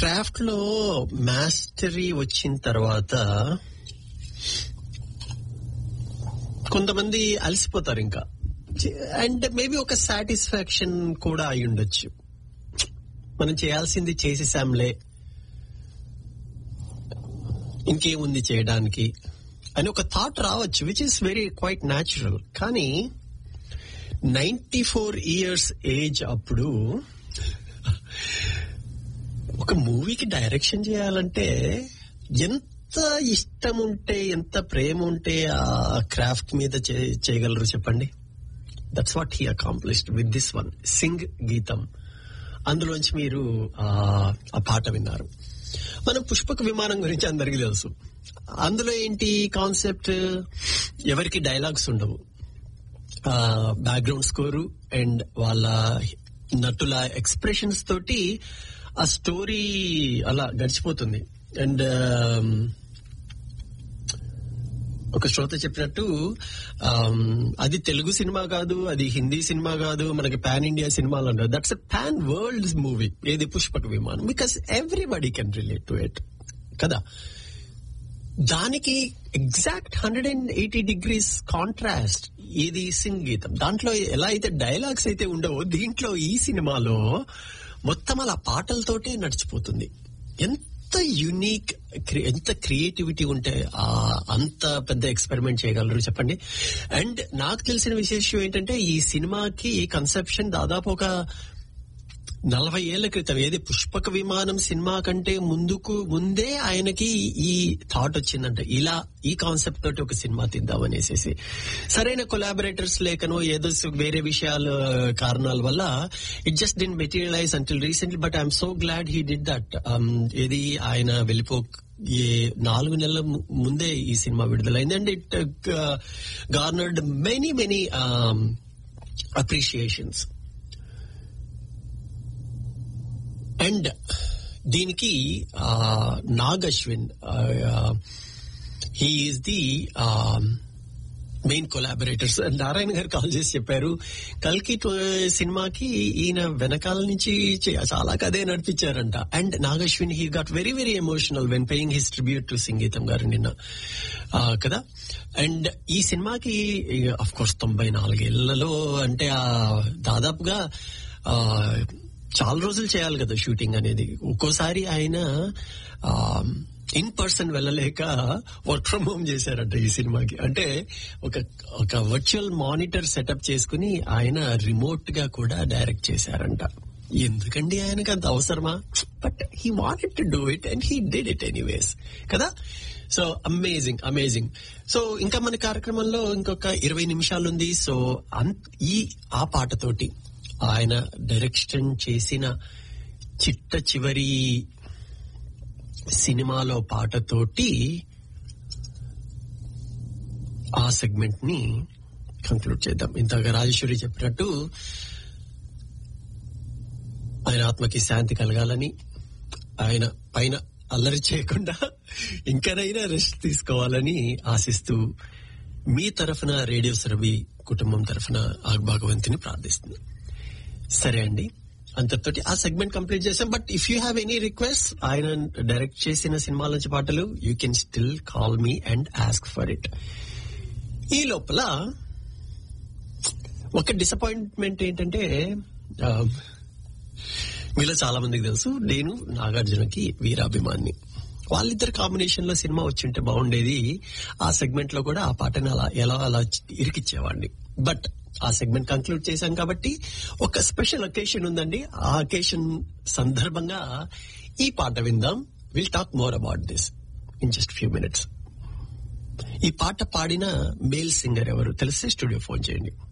craft లో mastery వచ్చిన తర్వాత కొంతమంది అలసిపోతారు ఇంకా అండ్ మేబీ ఒక సాటిస్ఫాక్షన్ కూడా అయి ఉండొచ్చు మనం చేయాల్సింది చేసేసాంలే ఇంకేముంది చేయడానికి అని ఒక థాట్ రావచ్చు which is very quite natural కానీ నైన్టీ ఫోర్ ఇయర్స్ ఏజ్ అప్పుడు ఒక మూవీకి డైరెక్షన్ చేయాలంటే ఎంత ఇష్టం ఉంటే ఎంత ప్రేమ ఉంటే ఆ క్రాఫ్ట్ మీద చే- చేయగలరు చెప్పండి that's what he accomplished with this one Singeetam అందులోంచి మీరు ఆ ఆ పాట విన్నారు మనం పుష్పక విమానం గురించి అందరికీ తెలుసు అందులో ఏంటి కాన్సెప్ట్ ఎవరికి డైలాగ్స్ ఉండవు బ్యాక్గ్రౌండ్ స్కోరు అండ్ వాళ్ళ నటుల ఎక్స్ప్రెషన్స్ తోటి ఆ స్టోరీ అలా గడిచిపోతుంది అండ్ ఒక శ్రోత చెప్పినట్టు ఆమ్, అది తెలుగు సినిమా కాదు అది హిందీ సినిమా కాదు మనకి పాన్ ఇండియా సినిమాలు అంటారు that's a pan world movie ఏది Pushpaka Vimanam because everybody can relate to it కదా దానికి exact hundred and eighty degrees contrast ఇది సంగీతం దాంట్లో ఎలా అయితే డైలాగ్స్ అయితే ఉండవో దీంట్లో ఈ సినిమాలో మొత్తం అలా పాటలతోటే నడిచిపోతుంది ఎంత యునిక్ ఎంత క్రియేటివిటీ ఉంటే ఆ అంత పెద్ద ఎక్స్పెరిమెంట్ చేయగలరు చెప్పండి అండ్ నాకు తెలిసిన విశేషం ఏంటంటే ఈ సినిమాకి కన్సెప్షన్ దాదాపు ఒక నలభై ఏళ్ల క్రితం ఏది పుష్పక విమానం సినిమా కంటే ముందుకు ముందే ఆయనకి ఈ థాట్ వచ్చిందంట ఇలా ఈ కాన్సెప్ట్ తోటి ఒక సినిమా తీద్దామనేసేసి సరైన కొలాబరేటర్స్ లేకనో ఏదో సు- వేరే విషయాల కారణాల వల్ల it just dematerialise until recently but I'm so glad he did that ఏది ఆయన వెళ్ళిపో ఏ నాలుగు నెలల ము- ముందే ఈ సినిమా విడుదలైంది and it garnered many many appreciations and దీనికి ఆ, Nag Ashwin he is the main collaborators Narayana garu call చేసి చెప్పారు కల్కి టు- సినిమాకి ఈయన వెనకాల నుంచి చే- చాలా కథే నడిపించారంట and Nag Ashwin he got very very emotional when paying his tribute to Singeetam garu నిన్న ఆ, కదా అండ్ ఈ సినిమాకి అఫ్ కోర్స్ తొంభై నాలుగేళ్లలో అంటే ఆ దాదాపుగా ఆ, చాలా రోజులు చేయాలి కదా షూటింగ్ అనేది ఒక్కోసారి ఆయన ఇన్ పర్సన్ వెళ్ళలేక వర్క్ ఫ్రమ్ హోమ్ చేశారంట ఈ సినిమాకి అంటే ఒక ఒక వర్చువల్ మానిటర్ సెటప్ చేసుకుని ఆయన రిమోట్ గా కూడా డైరెక్ట్ చేశారంట ఎందుకండి ఆయనకు అంత అవసరమా but he wanted to do it and he did it anyways కదా సో అమేజింగ్ అమేజింగ్ సో ఇంకా మన కార్యక్రమంలో ఇంకొక ఇరవై నిమిషాలు ఉంది సో అన్- ఈ ఆ పాటతోటి ఆయన డైరెక్షన్ చేసిన చిట్ట చివరి సినిమాలో పాటతోటి ఆ సెగ్మెంట్ ని కంక్లూడ్ చేద్దాం ఇంతగా రాజేశ్వరి చెప్పినట్టు ఆయన ఆత్మకి శాంతి కలగాలని ఆయన పైన అల్లరి చేయకుండా ఇంకనైనా రెస్ట్ తీసుకోవాలని ఆశిస్తూ మీ తరఫున రేడియో సరవి కుటుంబం తరఫున ఆగ్భాగవంతిని ప్రార్థిస్తుంది సరే అండి అంతటితోటి ఆ సెగ్మెంట్ కంప్లీట్ చేసాం but if you have any request ఆయన డైరెక్ట్ చేసిన సినిమాల నుంచి పాటలు you can still call me and ask for it ఈ లోపల ఒక డిసప్పాయింట్మెంట్ ఏంటంటే ఆ, మీలో చాలా మందికి తెలుసు నేను నాగార్జునకి వీరాభిమాన్ని వాళ్ళిద్దరు కాంబినేషన్ లో సినిమా వచ్చి ఉంటే బాగుండేది ఆ సెగ్మెంట్ లో కూడా ఆ పాటని అలా ఎలా అలా ఇరికిచ్చేవాడిని బట్ ఆ సెగ్మెంట్ కంక్లూడ్ చేశాం కాబట్టి ఒక స్పెషల్ అకేషన్ ఉందండి ఆ అకేషన్ సందర్భంగా ఈ పాట విందాం will talk more about this in just few minutes ఈ పాట పాడిన మేల్ సింగర్ ఎవరు తెలిస్తే స్టూడియో ఫోన్ చేయండి